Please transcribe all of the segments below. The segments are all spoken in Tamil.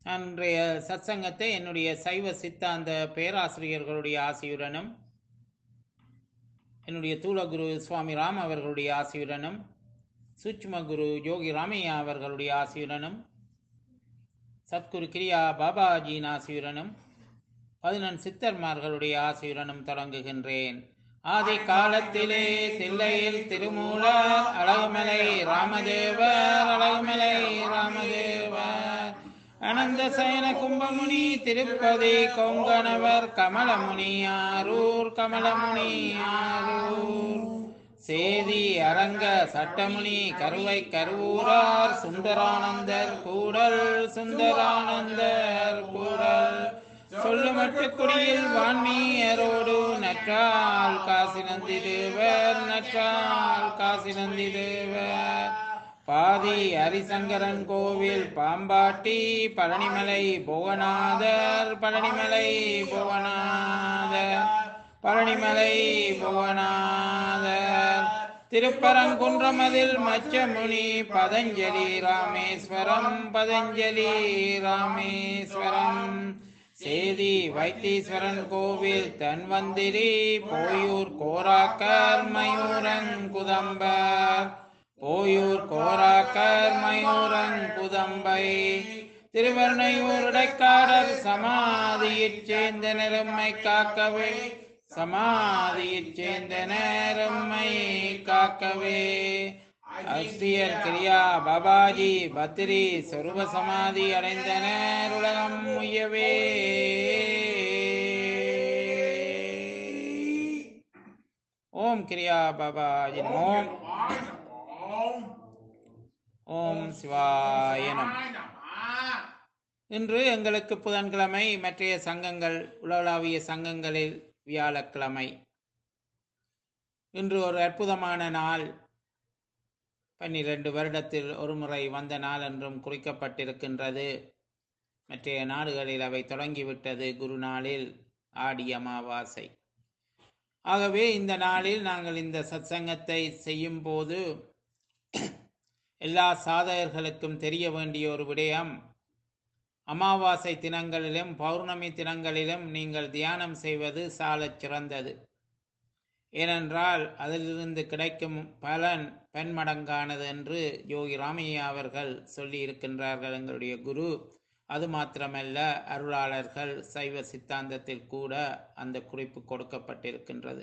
அன்றைய சத்சங்கத்தை என்னுடைய சைவ சித்தாந்த பேராசிரியர்களுடைய ஆசியுடனும் என்னுடைய தூளகுரு சுவாமி ராம் அவர்களுடைய ஆசியுடனும் சூட்சும குரு யோகி ராமையா அவர்களுடைய ஆசியுடனும் சத்குரு கிரியா பாபாஜியின் ஆசியுடனும் பதினெண் சித்தர்மார்களுடைய ஆசியுடனும் தொடங்குகின்றேன் ஆதி காலத்திலே தில்லையில் திருமூலர் அழகுமலை ராமதேவர் அழகுமலை ராமதேவர் அனந்த சயன கும்பமுனி திருப்பதி கொங்கணவர் கமலமுனி ஆரூர் கமலமுனி ஆரூர் சேதி அரங்க சட்டமுனி கருவை கருவூரார் சுந்தரானந்தர் கூடல் சுந்தரானந்தர் கூடல் சொல்லுமட்டு குடியில் வான்மீயரோடு நற்றால் காசி நந்தி தேவர் நற்றால் காசி நந்தி தேவர் பாதி ஹரிசங்கரன் கோவில் பாம்பாட்டி பழனிமலை புவனாதர் பழனிமலை புவனாதர் பழனிமலை புவனாதர் திருப்பரங்குன்றமதில் மச்சமுனி பதஞ்சலி ராமேஸ்வரம் பதஞ்சலி ராமேஸ்வரம் சேதி வைத்தீஸ்வரன் கோவில் தன்வந்திரி போயூர் கோராக்கர் மயூரங்குதம்பர் போயூர் கோராக்கர் மயூரங்குதம்பை திருவர்ணையூர் இடைக்காரர் சமாதியிற் சேர்ந்த நெரும்மை காக்கவே சமாதியிற் சேர்ந்த நேரம்மை காக்கவே அஸ்தியர் கிரியா பாபாஜி பத்ரி சொருப சமாதி அடைந்தனர் உலகம் முயவே ஓம் கிரியா பாபாஜி ஓம் ஓம் சிவாய நம இன்று எங்களுக்கு புதன்கிழமை மற்றைய சங்கங்கள் உலகளாவிய சங்கங்களில் வியாழக்கிழமை இன்று ஒரு அற்புதமான நாள் பன்னிரண்டு வருடத்தில் ஒரு முறை வந்த நாள் என்றும் குறிக்கப்பட்டிருக்கின்றது மற்றைய நாடுகளில் அவை தொடங்கிவிட்டது குரு நாளில் ஆடி அமாவாசை ஆகவே இந்த நாளில் நாங்கள் இந்த சத்சங்கத்தை செய்யும் போது எல்லா சாதகர்களுக்கும் தெரிய வேண்டிய ஒரு விடயம் அமாவாசை தினங்களிலும் பௌர்ணமி தினங்களிலும் நீங்கள் தியானம் செய்வது சாலச் சிறந்தது ஏனென்றால் அதிலிருந்து கிடைக்கும் பலன் பெண்மடங்கானது என்று யோகி ராமையா அவர்கள் சொல்லி இருக்கின்றார்கள் எங்களுடைய குரு அது மாத்திரமல்ல அருளாளர்கள் சைவ சித்தாந்தத்தில் கூட அந்த குறிப்பு கொடுக்கப்பட்டிருக்கின்றது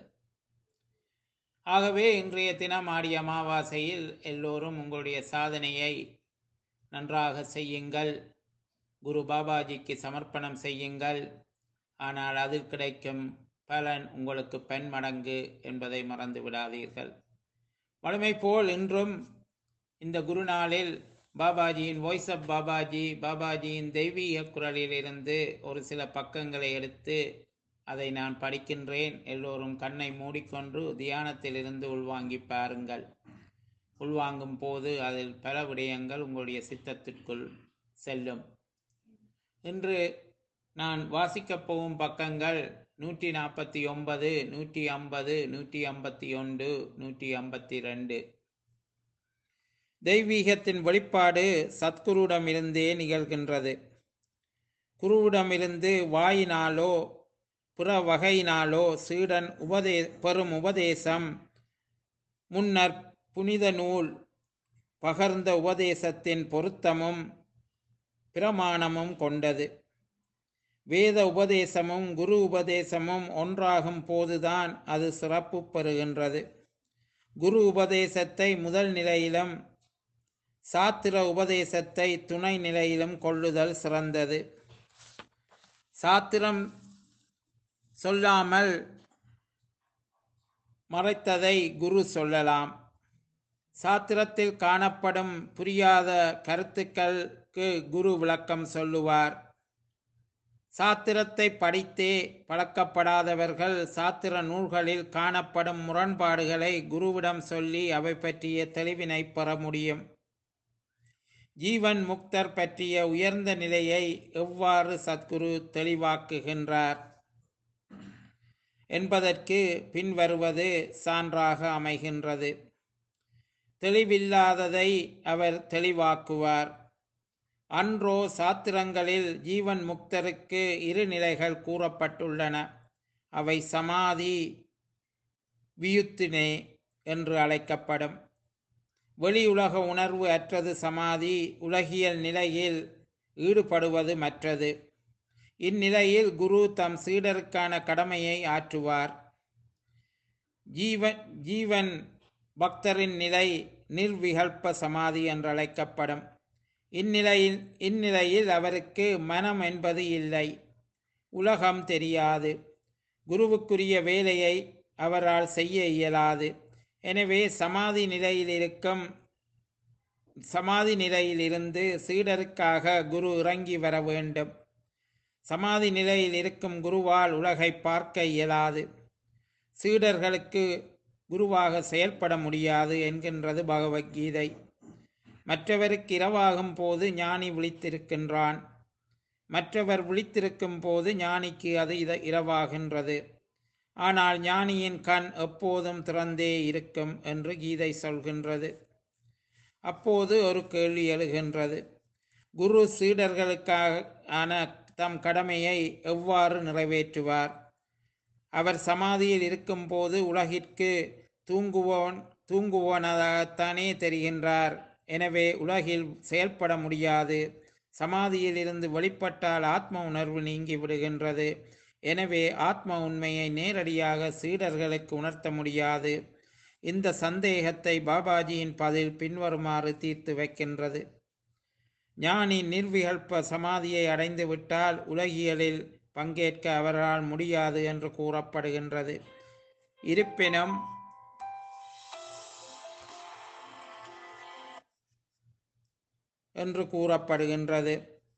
ஆகவே இன்றைய தினம் ஆடி அமாவாசையில் எல்லோரும் உங்களுடைய சாதனையை நன்றாக செய்யுங்கள் குரு பாபாஜிக்கு சமர்ப்பணம் செய்யுங்கள் ஆனால் அதில் கிடைக்கும் பலன் உங்களுக்கு பெண்மடங்கு என்பதை மறந்து விடாதீர்கள் வழமை போல் இன்றும் இந்த குருநாளில் பாபாஜியின் வாய்ஸ் ஆஃப் பாபாஜி பாபாஜியின் தெய்வீக குரலிலிருந்து ஒரு சில பக்கங்களை எடுத்து அதை நான் படிக்கின்றேன் எல்லோரும் கண்ணை மூடிக்கொண்டு தியானத்திலிருந்து உள்வாங்கி பாருங்கள் உள்வாங்கும் போது அதில் பல விடயங்கள் உங்களுடைய சித்தத்திற்குள் செல்லும் இன்று நான் வாசிக்கப் போகும் பக்கங்கள் நூற்றி நாற்பத்தி ஒன்பது நூற்றி ஐம்பது நூற்றி ஐம்பத்தி ஒன்று நூற்றி ஐம்பத்தி ரெண்டு தெய்வீகத்தின் வெளிப்பாடு சத்குருவிடமிருந்தே நிகழ்கின்றது குருவிடமிருந்து வாயினாலோ புற வகையினாலோ சீடன் உபதே பெறும் உபதேசம் முன்னர் புனித நூல் பகர்ந்த உபதேசத்தின் பொருத்தமும் பிரமாணமும் கொண்டது வேத உபதேசமும் குரு உபதேசமும் ஒன்றாகும் போதுதான் அது சிறப்பு பெறுகின்றது குரு உபதேசத்தை முதல் நிலையிலும் சாத்திர உபதேசத்தை துணை நிலையிலும் கொள்ளுதல் சிறந்தது சாத்திரம் சொல்லாமல் மறைத்ததை குரு சொல்லலாம் சாத்திரத்தில் காணப்படும் புரியாத கருத்துக்களுக்கு குரு விளக்கம் சொல்லுவார் சாத்திரத்தை படித்தே பழக்கப்படாதவர்கள் சாத்திர நூல்களில் காணப்படும் முரண்பாடுகளை குருவிடம் சொல்லி அவை பற்றிய தெளிவினை பெற முடியும் ஜீவன் முக்தர் பற்றிய உயர்ந்த நிலையை எவ்வாறு சத்குரு தெளிவாக்குகின்றார் என்பதற்கு பின்வருவது சான்றாக அமைகின்றது தெளிவில்லாததை அவர் தெளிவாக்குவார் அன்றோ சாத்திரங்களில் ஜீவன் முக்தருக்கு இரு நிலைகள் கூறப்பட்டுள்ளன அவை சமாதி வியுத்தினே என்று அழைக்கப்படும் வெளியுலக உணர்வு அற்றது சமாதி உலகியல் நிலையில் ஈடுபடுவது மற்றது இந்நிலையில் குரு தம் சீடருக்கான கடமையை ஆற்றுவார் ஜீவன் ஜீவன் பக்தரின் நிலை நிர்விகல்ப சமாதி என்று அழைக்கப்படும் இந்நிலையில் இந்நிலையில் அவருக்கு மனம் என்பது இல்லை உலகம் தெரியாது குருவுக்குரிய வேலையை அவரால் செய்ய இயலாது எனவே சமாதி நிலையில் இருக்கும் சமாதி நிலையிலிருந்து சீடருக்காக குரு இறங்கி வர வேண்டும் சமாதி நிலையில் இருக்கும் குருவால் உலகை பார்க்க இயலாது சீடர்களுக்கு குருவாக செயல்பட முடியாது என்கின்றது பகவத்கீதை மற்றவருக்கு இரவாகும் போது ஞானி விழித்திருக்கின்றான் மற்றவர் விழித்திருக்கும் போது ஞானிக்கு அது இத இரவாகின்றது ஆனால் ஞானியின் கண் எப்போதும் திறந்தே இருக்கும் என்று கீதை சொல்கின்றது அப்போது ஒரு கேள்வி எழுகின்றது குரு சீடர்களுக்கான தம் கடமையை எவ்வாறு நிறைவேற்றுவார் அவர் சமாதியில் இருக்கும்போது உலகிற்கு தூங்குவோன் தூங்குவோனாகத்தானே தெரிகின்றார் எனவே உலகில் செயல்பட முடியாது சமாதியில் இருந்து வெளிப்பட்டால் ஆத்ம உணர்வு நீங்கி விடுகின்றது எனவே ஆத்ம உண்மையை நேரடியாக சீடர்களுக்கு உணர்த்த முடியாது இந்த சந்தேகத்தை பாபாஜியின் பதில் பின்வருமாறு தீர்த்து வைக்கின்றது ஞானி நிர்விகல்ப சமாதியை அடைந்து விட்டால் உலகியலில் பங்கேற்க அவரால் முடியாது என்று கூறப்படுகின்றது இருப்பினும் என்று கூறப்படுகின்றது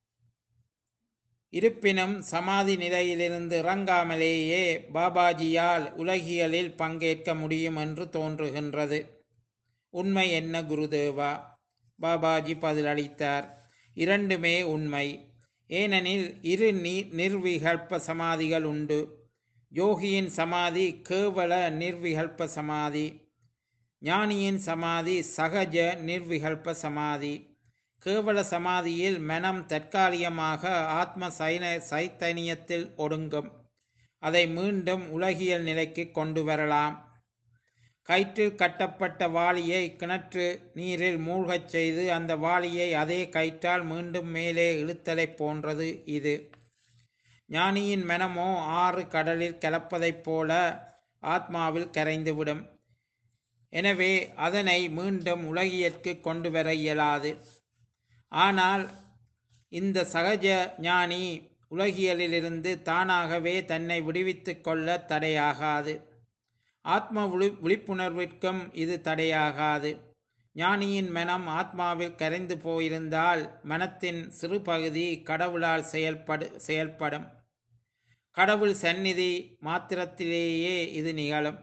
இருப்பினும் சமாதி நிலையிலிருந்து இறங்காமலேயே பாபாஜியால் உலகியலில் பங்கேற்க முடியும் என்று தோன்றுகின்றது உண்மை என்ன குருதேவா பாபாஜி பதிலளித்தார் இரண்டுமே உண்மை ஏனெனில் இரு நீ நிர்விகல்ப சமாதிகள் உண்டு யோகியின் சமாதி கேவல நிர்விகல்ப சமாதி ஞானியின் சமாதி சகஜ நிர்விகல்ப சமாதி கேவல சமாதியில் மனம் தற்காலிகமாக ஆத்ம சைன சைத்தன்யத்தில் ஒடுங்கும் அதை மீண்டும் உலகியல் நிலைக்கு கொண்டு வரலாம் கயிற்றில் கட்டப்பட்ட வாளியை கிணற்று நீரில் மூழ்கச் செய்து அந்த வாளியை அதே கயிற்றால் மீண்டும் மேலே இழுத்தலைப் போன்றது இது ஞானியின் மனமோ ஆறு கடலில் கலப்பதைப் போல ஆத்மாவில் கரைந்துவிடும் எனவே அதனை மீண்டும் உலகியற்கு கொண்டு வர இயலாது ஆனால் இந்த சகஜ ஞானி உலகியலிலிருந்து தானாகவே தன்னை விடுவித்துக் கொள்ள தடையாகாது ஆத்ம விழி விழிப்புணர்விற்கும் இது தடையாகாது ஞானியின் மனம் ஆத்மாவில் கரைந்து போயிருந்தால் மனத்தின் சிறு பகுதி கடவுளால் செயல்படு செயல்படும் கடவுள் சந்நிதி மாத்திரத்திலேயே இது நிகழும்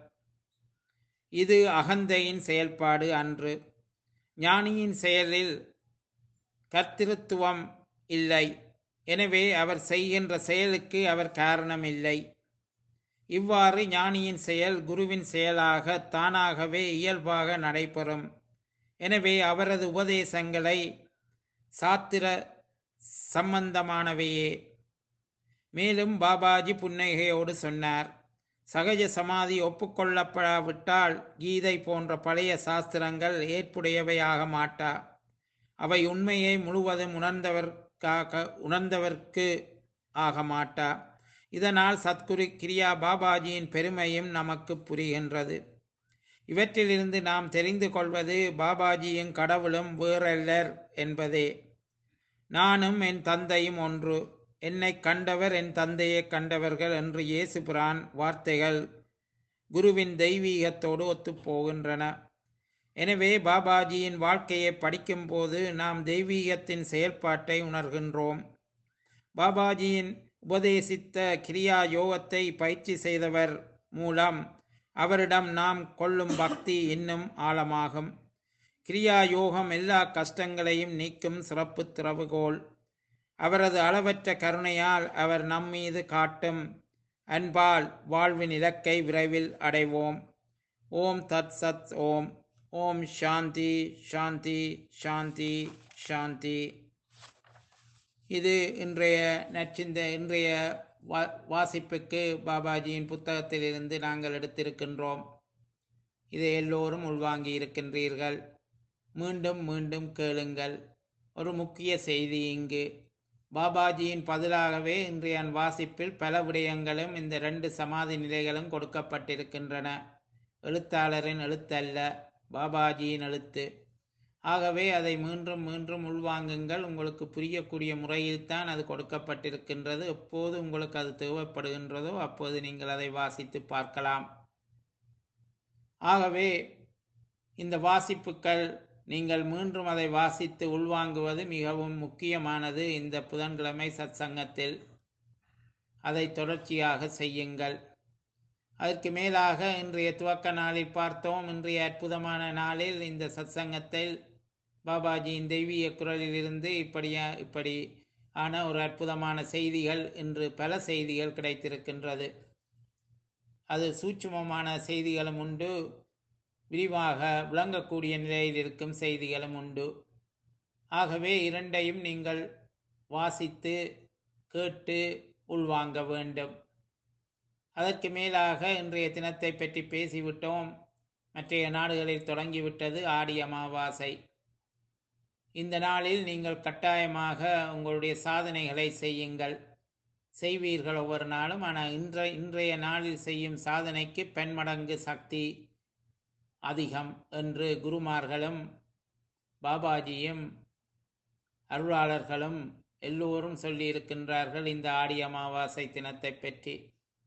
இது அகந்தையின் செயல்பாடு அன்று ஞானியின் செயலில் கர்த்திருத்துவம் இல்லை எனவே அவர் செய்கின்ற செயலுக்கு அவர் காரணம் இல்லை இவ்வாறு ஞானியின் செயல் குருவின் செயலாக தானாகவே இயல்பாக நடைபெறும் எனவே அவரது உபதேசங்களை சாத்திர சம்பந்தமானவையே மேலும் பாபாஜி புன்னகையோடு சொன்னார் சகஜ சமாதி ஒப்புக்கொள்ளப்படாவிட்டால் கீதை போன்ற பழைய சாஸ்திரங்கள் ஏற்புடையவையாக மாட்டா அவை உண்மையை முழுவதும் உணர்ந்தவர்க்காக உணர்ந்தவர்க்கு ஆக மாட்டா இதனால் சத்குரு கிரியா பாபாஜியின் பெருமையும் நமக்கு புரிகின்றது இவற்றிலிருந்து நாம் தெரிந்து கொள்வது பாபாஜியும் கடவுளும் வேறல்லர் என்பதே நானும் என் தந்தையும் ஒன்று என்னை கண்டவர் என் தந்தையை கண்டவர்கள் என்று இயேசு பிரான் வார்த்தைகள் குருவின் தெய்வீகத்தோடு ஒத்துப்போகின்றன எனவே பாபாஜியின் வாழ்க்கையை படிக்கும்போது நாம் தெய்வீகத்தின் செயல்பாட்டை உணர்கின்றோம் பாபாஜியின் உபதேசித்த கிரியா யோகத்தை பயிற்சி செய்தவர் மூலம் அவரிடம் நாம் கொள்ளும் பக்தி இன்னும் ஆழமாகும் கிரியா யோகம் எல்லா கஷ்டங்களையும் நீக்கும் சிறப்பு திறவுகோல் அவரது அளவற்ற கருணையால் அவர் நம்மீது காட்டும் அன்பால் வாழ்வின் இலக்கை விரைவில் அடைவோம் ஓம் தத் சத் ஓம் ஓம் சாந்தி சாந்தி சாந்தி சாந்தி இது இன்றைய நச்சிந்த இன்றைய வா வாசிப்புக்கு பாபாஜியின் புத்தகத்திலிருந்து நாங்கள் எடுத்திருக்கின்றோம் இதை எல்லோரும் உள்வாங்கி இருக்கின்றீர்கள் மீண்டும் மீண்டும் கேளுங்கள் ஒரு முக்கிய செய்தி இங்கு பாபாஜியின் பதிலாகவே இன்றைய வாசிப்பில் பல விடயங்களும் இந்த ரெண்டு சமாதி நிலைகளும் கொடுக்கப்பட்டிருக்கின்றன எழுத்தாளரின் எழுத்தல்ல பாபாஜியின் எழுத்து ஆகவே அதை மீண்டும் மீண்டும் உள்வாங்குங்கள் உங்களுக்கு புரியக்கூடிய முறையில்தான் அது கொடுக்கப்பட்டிருக்கின்றது எப்போது உங்களுக்கு அது தேவைப்படுகின்றதோ அப்போது நீங்கள் அதை வாசித்து பார்க்கலாம் ஆகவே இந்த வாசிப்புகள் நீங்கள் மீண்டும் அதை வாசித்து உள்வாங்குவது மிகவும் முக்கியமானது இந்த புதன்கிழமை சத்சங்கத்தில் அதை தொடர்ச்சியாக செய்யுங்கள் அதற்கு மேலாக இன்றைய துவக்க நாளில் பார்த்தோம் இன்றைய அற்புதமான நாளில் இந்த சத்சங்கத்தில் பாபாஜியின் தெய்வீக குரலிலிருந்து இப்படியா இப்படி ஆன ஒரு அற்புதமான செய்திகள் இன்று பல செய்திகள் கிடைத்திருக்கின்றது அது சூட்சுமமான செய்திகளும் உண்டு விரிவாக விளங்கக்கூடிய நிலையில் இருக்கும் செய்திகளும் உண்டு ஆகவே இரண்டையும் நீங்கள் வாசித்து கேட்டு உள்வாங்க வேண்டும் அதற்கு மேலாக இன்றைய தினத்தை பற்றி பேசிவிட்டோம் மற்றைய நாடுகளில் தொடங்கிவிட்டது ஆடி அமாவாசை இந்த நாளில் நீங்கள் கட்டாயமாக உங்களுடைய சாதனைகளை செய்யுங்கள் செய்வீர்கள் ஒவ்வொரு நாளும் ஆனால் இன்றைய இன்றைய நாளில் செய்யும் சாதனைக்கு பெண்மடங்கு சக்தி அதிகம் என்று குருமார்களும் பாபாஜியும் அருளாளர்களும் எல்லோரும் சொல்லியிருக்கின்றார்கள் இந்த ஆடி அமாவாசை தினத்தை பற்றி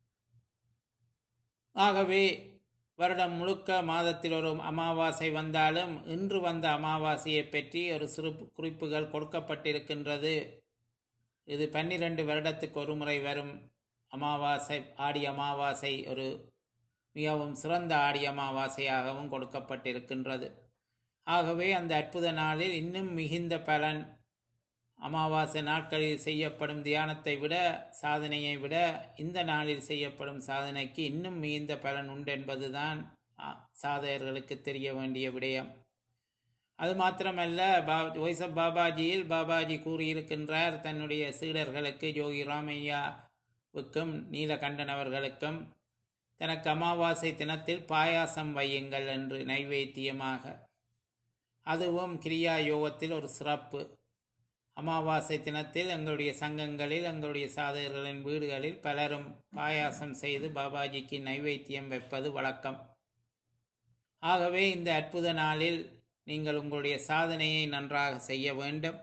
ஆகவே வருடம் முழுக்க மாதத்தில் ஒரு அமாவாசை வந்தாலும் இன்று வந்த அமாவாசையை பற்றி ஒரு சிறு குறிப்புகள் கொடுக்கப்பட்டிருக்கின்றது இது பன்னிரண்டு வருடத்துக்கு ஒரு முறை வரும் அமாவாசை ஆடி அமாவாசை ஒரு மிகவும் சிறந்த ஆடி அமாவாசையாகவும் கொடுக்கப்பட்டிருக்கின்றது ஆகவே அந்த அற்புத நாளில் இன்னும் மிகுந்த பலன் அமாவாசை நாட்களில் செய்யப்படும் தியானத்தை விட சாதனையை விட இந்த நாளில் செய்யப்படும் சாதனைக்கு இன்னும் மிகுந்த பலன் உண்டு என்பதுதான் சாதகர்களுக்கு தெரிய வேண்டிய விடயம் அது மாத்திரமல்ல பா ஒய்சப் பாபாஜியில் பாபாஜி கூறியிருக்கின்றார் தன்னுடைய சீடர்களுக்கு யோகி ராமையாவுக்கும் நீலகண்டன் அவர்களுக்கும் தனக்கு அமாவாசை தினத்தில் பாயாசம் வையுங்கள் என்று நைவேத்தியமாக அதுவும் கிரியா யோகத்தில் ஒரு சிறப்பு அமாவாசை தினத்தில் எங்களுடைய சங்கங்களில் எங்களுடைய சாதகர்களின் வீடுகளில் பலரும் பாயாசம் செய்து பாபாஜிக்கு நைவேத்தியம் வைப்பது வழக்கம் ஆகவே இந்த அற்புத நாளில் நீங்கள் உங்களுடைய சாதனையை நன்றாக செய்ய வேண்டும்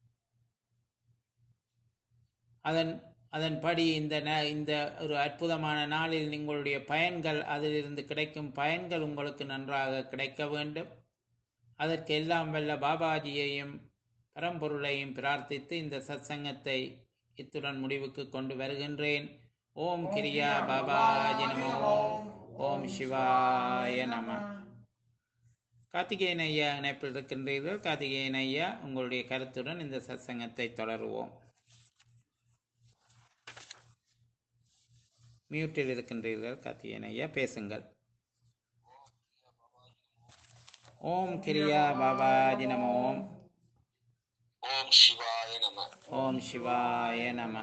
அதன் அதன்படி இந்த இந்த ஒரு அற்புதமான நாளில் உங்களுடைய பயன்கள் அதிலிருந்து கிடைக்கும் பயன்கள் உங்களுக்கு நன்றாக கிடைக்க வேண்டும் அதற்கு எல்லாம் வல்ல பாபாஜியையும் பரம்பொருளையும் பிரார்த்தித்து இந்த சத்சங்கத்தை இத்துடன் முடிவுக்கு கொண்டு வருகின்றேன் ஓம் கிரியா பாபாஜி நமோ ஓம் சிவாய நம கார்த்திகேயன் ஐயா இணைப்பில் இருக்கின்றீர்கள் கார்த்திகேயன் ஐயா உங்களுடைய கருத்துடன் இந்த சத்சங்கத்தை தொடருவோம் மியூட்டில் இருக்கின்றீர்கள் கார்த்திகேயன் ஐயா பேசுங்கள் ஓம் கிரியா பாபாஜி நம ஓம் ஓம் சிவாய நம ஓம் சிவாய நம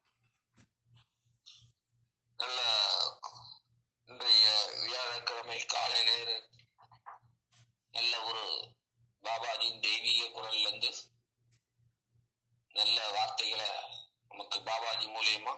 நல்ல இன்றைய வியாழக்கிழமை காலை நேர நல்ல ஒரு பாபாஜியின் தெய்வீக குரல்ல இருந்து நல்ல வார்த்தைகளை நமக்கு பாபாஜி மூலியமா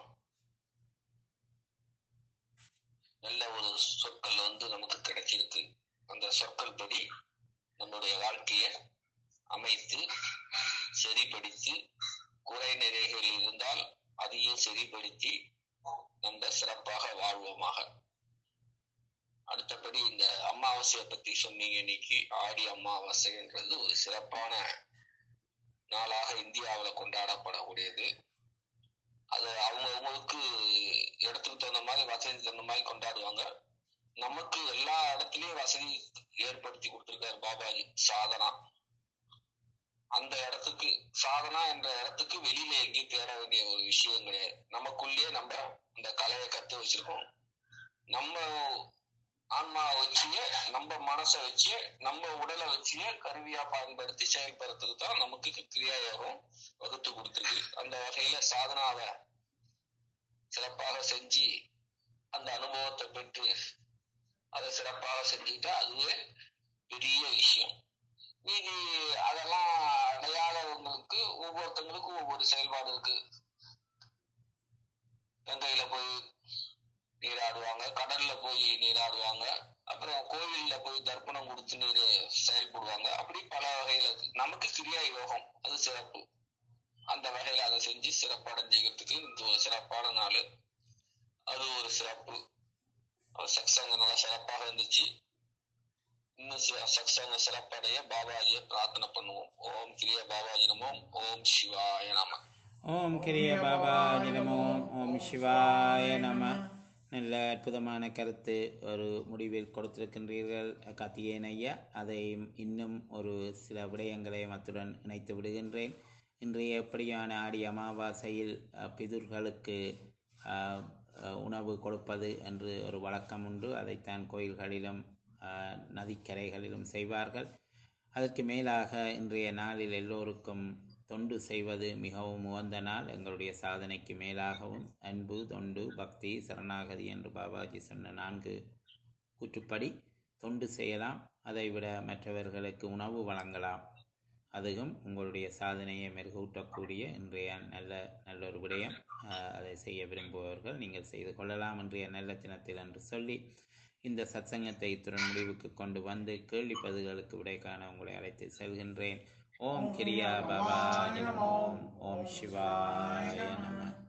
நல்ல ஒரு சொற்கள் வந்து நமக்கு கிடைச்சிருக்கு அந்த சொற்கள் படி நம்முடைய வாழ்க்கையை அமைத்து சரிப்படுத்தி குறை நிறைகள் இருந்தால் அதையும் சரிப்படுத்தி நம்ம சிறப்பாக வாழ்வோமாக அடுத்தபடி இந்த அமாவாசையை பத்தி சொன்னீங்க இன்னைக்கு ஆடி அமாவாசைன்றது ஒரு சிறப்பான நாளாக இந்தியாவில் கொண்டாடப்படக்கூடியது அது அவங்க அவங்களுக்கு இடத்துக்கு தகுந்த மாதிரி வசதி தகுந்த மாதிரி கொண்டாடுவாங்க நமக்கு எல்லா இடத்துலயும் வசதி ஏற்படுத்தி கொடுத்திருக்காரு பாபாஜி சாதனா அந்த இடத்துக்கு சாதனா என்ற இடத்துக்கு வெளியில எங்கேயும் தேட வேண்டிய ஒரு விஷயம் கிடையாது நமக்குள்ளேயே நம்ம இந்த கலையை கத்து வச்சிருக்கோம் நம்ம ஆன்மாவை வச்சியே நம்ம மனசை வச்சு நம்ம உடலை வச்சியே கருவியா பயன்படுத்தி செயல்படுறதுக்கு தான் நமக்கு கிரியா யோகம் வகுத்து கொடுத்துருக்கு அந்த வகையில சாதனாவை சிறப்பாக செஞ்சு அந்த அனுபவத்தை பெற்று அதை சிறப்பாக செஞ்சுக்கிட்டா அதுவே பெரிய விஷயம் மீதி அதெல்லாம் அடையாளவங்களுக்கு ஒவ்வொருத்தங்களுக்கும் ஒவ்வொரு செயல்பாடு இருக்கு கங்கையில போய் நீராடுவாங்க கடல்ல போய் நீராடுவாங்க அப்புறம் கோவில்ல போய் தர்ப்பணம் கொடுத்து நீர் செயல்படுவாங்க அப்படி பல வகையில இருக்கு நமக்கு கிரியா யோகம் அது சிறப்பு அந்த வகையில அதை செஞ்சு சிறப்படைஞ்சிக்கிறதுக்கு இந்த ஒரு சிறப்பான நாள் அது ஒரு சிறப்பு சக்சங்க நல்லா சிறப்பாக இருந்துச்சு இன்னும் சக்சங்க சிறப்படைய பாபாஜியை பிரார்த்தனை பண்ணுவோம் ஓம் கிரியா பாபாஜி நமோம் ஓம் சிவாய நம ஓம் கிரிய பாபாஜி நமோ ஓம் சிவாய நம நல்ல அற்புதமான கருத்து ஒரு முடிவில் கொடுத்திருக்கின்றீர்கள் கார்த்திகேயன் ஐயா அதை இன்னும் ஒரு சில விடயங்களையும் அத்துடன் இணைத்து விடுகின்றேன் இன்றைய எப்படியான ஆடி அமாவாசையில் அஹ், பிதுர்களுக்கு அஹ், அஹ், உணவு கொடுப்பது என்று ஒரு வழக்கம் உண்டு அதைத்தான் கோயில்களிலும் அஹ், நதிக்கரைகளிலும் செய்வார்கள் அதற்கு மேலாக இன்றைய நாளில் எல்லோருக்கும் தொண்டு செய்வது மிகவும் உகந்த நாள் எங்களுடைய சாதனைக்கு மேலாகவும் அன்பு தொண்டு பக்தி சரணாகதி என்று பாபாஜி சொன்ன நான்கு கூற்றுப்படி தொண்டு செய்யலாம் அதைவிட மற்றவர்களுக்கு உணவு வழங்கலாம் அதுவும் உங்களுடைய சாதனையை மெருகூட்டக்கூடிய இன்றைய நல்ல நல்ல ஒரு விடயம் ஆஹ், அதை செய்ய விரும்புபவர்கள் நீங்கள் செய்து கொள்ளலாம் இன்றைய நல்ல தினத்தில் என்று சொல்லி இந்த சத்சங்கத்தை இத்துடன் முடிவுக்கு கொண்டு வந்து கேள்வி பதில்களுக்கு விடை காண உங்களை அழைத்து செல்கின்றேன் ஓம் கிரியா பாபா நமோ ஓம் சிவாய நம